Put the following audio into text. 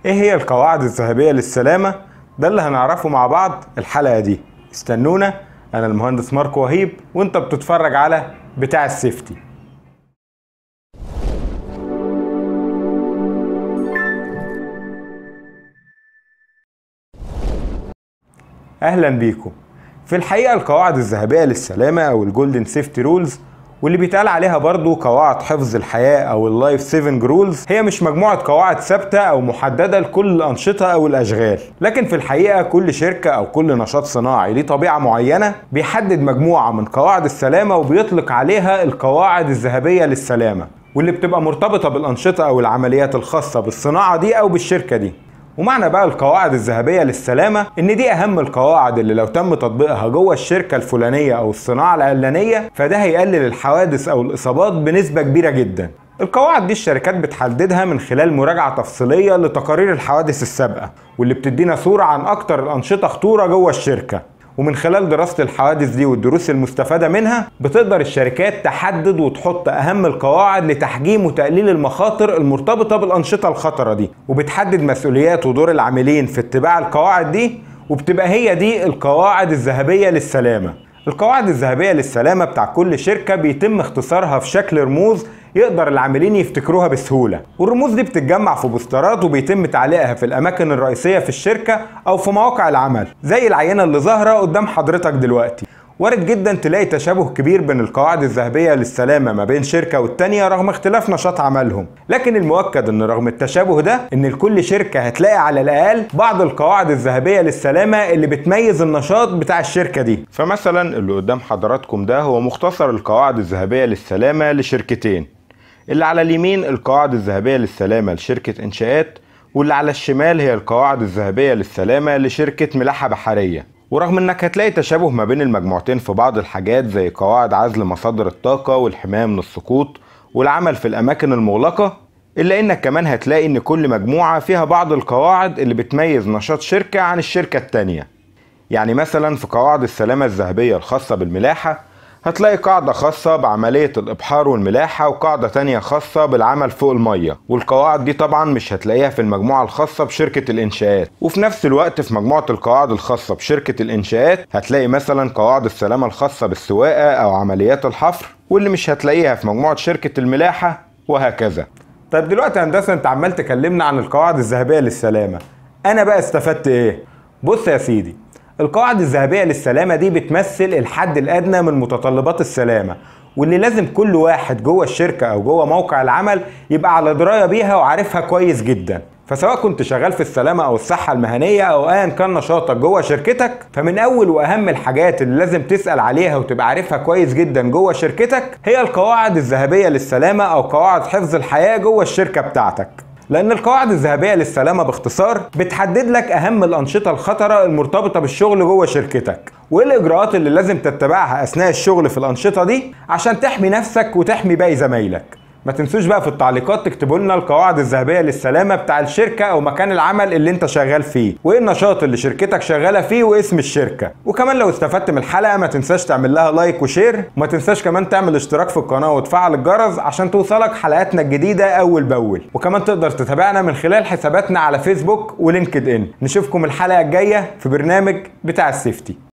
ايه هي القواعد الذهبية للسلامة؟ ده اللي هنعرفه مع بعض الحلقة دي استنونا انا المهندس ماركو وهيب وانت بتتفرج على بتاع السيفتي اهلا بيكم في الحقيقة القواعد الذهبية للسلامة او الجولدن سيفتي رولز واللي بيتقال عليها برضو قواعد حفظ الحياة او اللايف سيفنج رولز هي مش مجموعة قواعد ثابتة او محددة لكل الانشطة او الاشغال لكن في الحقيقة كل شركة او كل نشاط صناعي ليه طبيعة معينة بيحدد مجموعة من قواعد السلامة وبيطلق عليها القواعد الذهبية للسلامة واللي بتبقى مرتبطة بالانشطة او العمليات الخاصة بالصناعة دي او بالشركة دي ومعنى بقى القواعد الذهبية للسلامة إن دي أهم القواعد اللي لو تم تطبيقها جوه الشركة الفلانية أو الصناعة العلانية فده هيقلل الحوادث أو الإصابات بنسبة كبيرة جدا. القواعد دي الشركات بتحددها من خلال مراجعة تفصيلية لتقارير الحوادث السابقة واللي بتدينا صورة عن أكتر الأنشطة خطورة جوه الشركة. ومن خلال دراسة الحوادث دي والدروس المستفادة منها بتقدر الشركات تحدد وتحط أهم القواعد لتحجيم وتقليل المخاطر المرتبطة بالأنشطة الخطرة دي وبتحدد مسؤوليات ودور العاملين في اتباع القواعد دي وبتبقى هي دي القواعد الذهبية للسلامة القواعد الذهبية للسلامة بتاع كل شركة بيتم اختصارها في شكل رموز يقدر العاملين يفتكروها بسهولة والرموز دي بتتجمع في بوسترات وبيتم تعليقها في الأماكن الرئيسية في الشركة أو في مواقع العمل زي العينة اللي ظاهرة قدام حضرتك دلوقتي وارد جدا تلاقي تشابه كبير بين القواعد الذهبية للسلامة ما بين شركة والتانية رغم اختلاف نشاط عملهم لكن المؤكد ان رغم التشابه ده ان لكل شركة هتلاقي على الاقل بعض القواعد الذهبية للسلامة اللي بتميز النشاط بتاع الشركة دي فمثلا اللي قدام حضراتكم ده هو مختصر القواعد الذهبية للسلامة لشركتين اللي على اليمين القواعد الذهبية للسلامة لشركة إنشاءات واللي على الشمال هي القواعد الذهبية للسلامة لشركة ملاحة بحرية ورغم انك هتلاقي تشابه ما بين المجموعتين في بعض الحاجات زي قواعد عزل مصادر الطاقة والحماية من السقوط والعمل في الأماكن المغلقة إلا إنك كمان هتلاقي إن كل مجموعة فيها بعض القواعد اللي بتميز نشاط شركة عن الشركة التانية يعني مثلا في قواعد السلامة الذهبية الخاصة بالملاحة هتلاقي قاعدة خاصة بعملية الإبحار والملاحة وقاعدة تانية خاصة بالعمل فوق المية والقواعد دي طبعا مش هتلاقيها في المجموعة الخاصة بشركة الإنشاءات وفي نفس الوقت في مجموعة القواعد الخاصة بشركة الإنشاءات هتلاقي مثلا قواعد السلامة الخاصة بالسواقة أو عمليات الحفر واللي مش هتلاقيها في مجموعة شركة الملاحة وهكذا طيب دلوقتي يا هندسة انت عمال تكلمنا عن القواعد الذهبية للسلامة أنا بقى استفدت إيه؟ بص يا سيدي القواعد الذهبية للسلامة دي بتمثل الحد الأدنى من متطلبات السلامة واللي لازم كل واحد جوه الشركة أو جوه موقع العمل يبقى على دراية بيها وعارفها كويس جدا فسواء كنت شغال في السلامة أو الصحة المهنية أو أيا كان نشاطك جوه شركتك فمن أول وأهم الحاجات اللي لازم تسأل عليها وتبقى عارفها كويس جدا جوه شركتك هي القواعد الذهبية للسلامة أو قواعد حفظ الحياة جوه الشركة بتاعتك لأن القواعد الذهبية للسلامة باختصار بتحدد لك أهم الأنشطة الخطرة المرتبطة بالشغل جوه شركتك وإيه الإجراءات اللي لازم تتبعها أثناء الشغل في الأنشطة دي عشان تحمي نفسك وتحمي باقي زمايلك ما تنسوش بقى في التعليقات تكتبوا لنا القواعد الذهبيه للسلامه بتاع الشركه او مكان العمل اللي انت شغال فيه وايه النشاط اللي شركتك شغاله فيه واسم الشركه وكمان لو استفدت من الحلقه ما تنساش تعمل لها لايك وشير وما تنساش كمان تعمل اشتراك في القناه وتفعل الجرس عشان توصلك حلقاتنا الجديده اول باول وكمان تقدر تتابعنا من خلال حساباتنا على فيسبوك ولينكد ان نشوفكم الحلقه الجايه في برنامج بتاع السيفتي